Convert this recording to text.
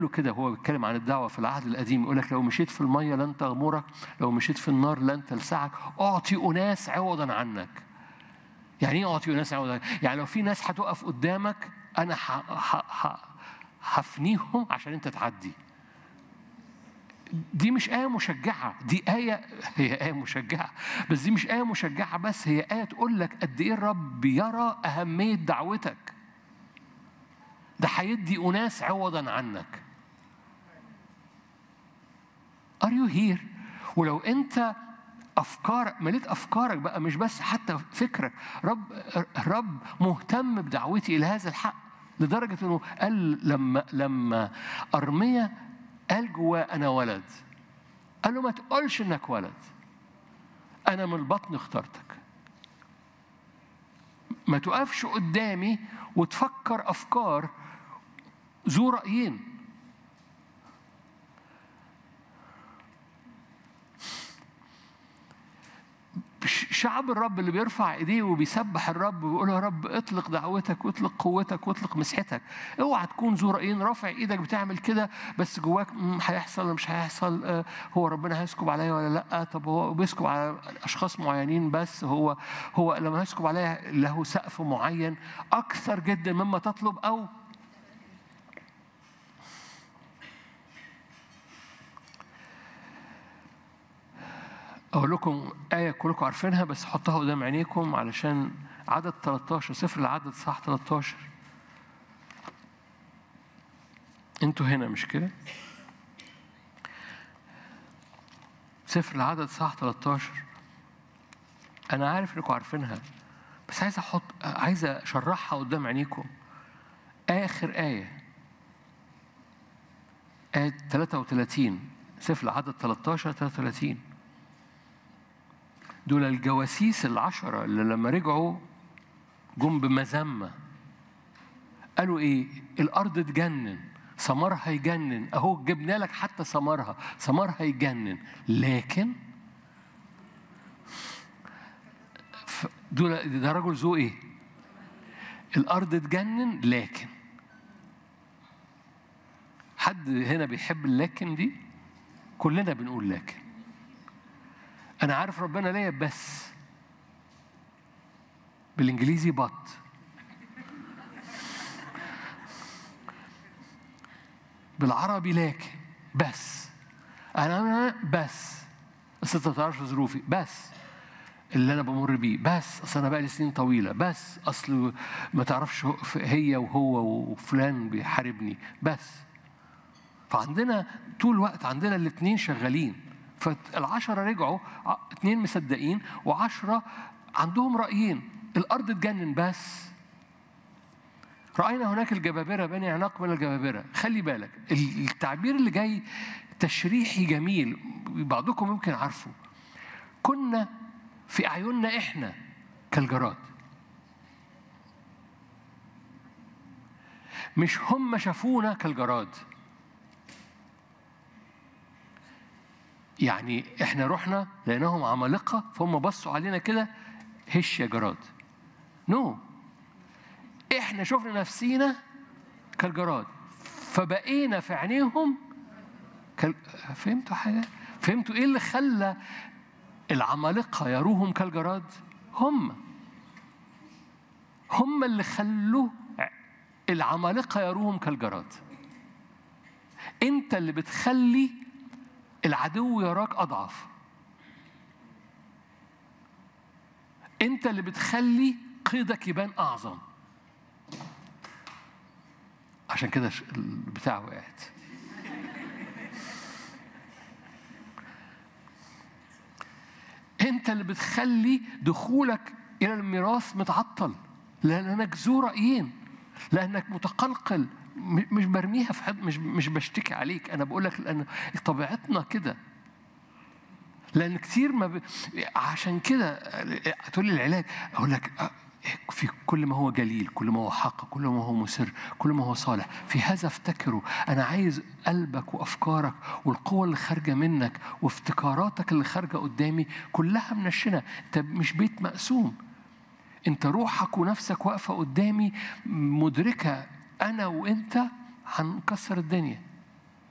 له كده هو بيتكلم عن الدعوة في العهد القديم يقول لك لو مشيت في المية لن تغمرك لو مشيت في النار لن تلسعك أعطي أناس عوضا عنك يعني ايه أعطي أناس عوضا عنك؟ يعني لو في ناس هتقف قدامك أنا ح... ح... ح... هفنيهم عشان أنت تعدي دي مش آية مشجعة دي آية هي آية مشجعة بس دي مش آية مشجعة بس هي آية تقول لك قد إيه الرب يرى أهمية دعوتك ده هيدي أناس عوضا عنك Are you here؟ ولو أنت أفكارك مليت أفكارك بقى مش بس حتى فكرك رب الرب مهتم بدعوتي إلى هذا الحق لدرجة إنه قال لما لما أرميا قال جواه أنا ولد قال له ما تقولش إنك ولد أنا من البطن اخترتك ما تقفش قدامي وتفكر أفكار ذو رأيين شعب الرب اللي بيرفع ايديه وبيسبح الرب وبيقول يا رب اطلق دعوتك واطلق قوتك واطلق مسحتك اوعى تكون ذو رايين رافع ايدك بتعمل كده بس جواك هيحصل ولا مش هيحصل آه هو ربنا هيسكب عليا ولا لا طب هو بيسكب على اشخاص معينين بس هو هو لما هيسكب عليا له سقف معين اكثر جدا مما تطلب او أقول لكم آية كلكم عارفينها بس حطها قدام عينيكم علشان عدد 13 سفر العدد صح 13 انتوا هنا مش كده؟ سفر العدد صح 13 أنا عارف إنكم عارفينها بس عايز أحط عايز أشرحها قدام عينيكم آخر آية آية 33 سفر العدد 13 33 دول الجواسيس العشرة اللي لما رجعوا جم بمذمة قالوا إيه؟ الأرض تجنن ثمرها يجنن أهو جبنا لك حتى ثمرها ثمرها يجنن لكن دول ده رجل ذو إيه؟ الأرض تجنن لكن حد هنا بيحب اللكن دي؟ كلنا بنقول لكن أنا عارف ربنا ليا بس بالإنجليزي بط بالعربي لكن بس أنا بس بس أنت ما تعرفش ظروفي بس اللي أنا بمر بيه بس أصل أنا بقالي سنين طويلة بس أصل ما تعرفش هي وهو وفلان بيحاربني بس فعندنا طول الوقت عندنا الاثنين شغالين فالعشرة رجعوا اثنين مصدقين وعشرة عندهم رأيين الأرض تجنن بس رأينا هناك الجبابرة بني عناق من الجبابرة خلي بالك التعبير اللي جاي تشريحي جميل بعضكم يمكن عارفه كنا في أعيننا إحنا كالجراد مش هم شافونا كالجراد يعني احنا رحنا لقيناهم عمالقه فهم بصوا علينا كده هش يا جراد نو no. احنا شفنا نفسينا كالجراد فبقينا في عينيهم كال... فهمتوا حاجه فهمتوا ايه اللي خلى العمالقه يروهم كالجراد هم هم اللي خلوا العمالقه يروهم كالجراد انت اللي بتخلي العدو يراك أضعف أنت اللي بتخلي قيدك يبان أعظم عشان كده البتاع وقعت أنت اللي بتخلي دخولك إلى الميراث متعطل لأنك ذو رأيين لأنك متقلقل مش برميها في حد مش مش بشتكي عليك انا بقول لك لان طبيعتنا كده لان كتير ما ب... عشان كده تقول لي العلاج اقول لك في كل ما هو جليل كل ما هو حق كل ما هو مسر كل ما هو صالح في هذا افتكره انا عايز قلبك وافكارك والقوه اللي خارجه منك وافتكاراتك اللي خارجه قدامي كلها منشنه انت مش بيت مقسوم انت روحك ونفسك واقفه قدامي مدركه انا وانت هنكسر الدنيا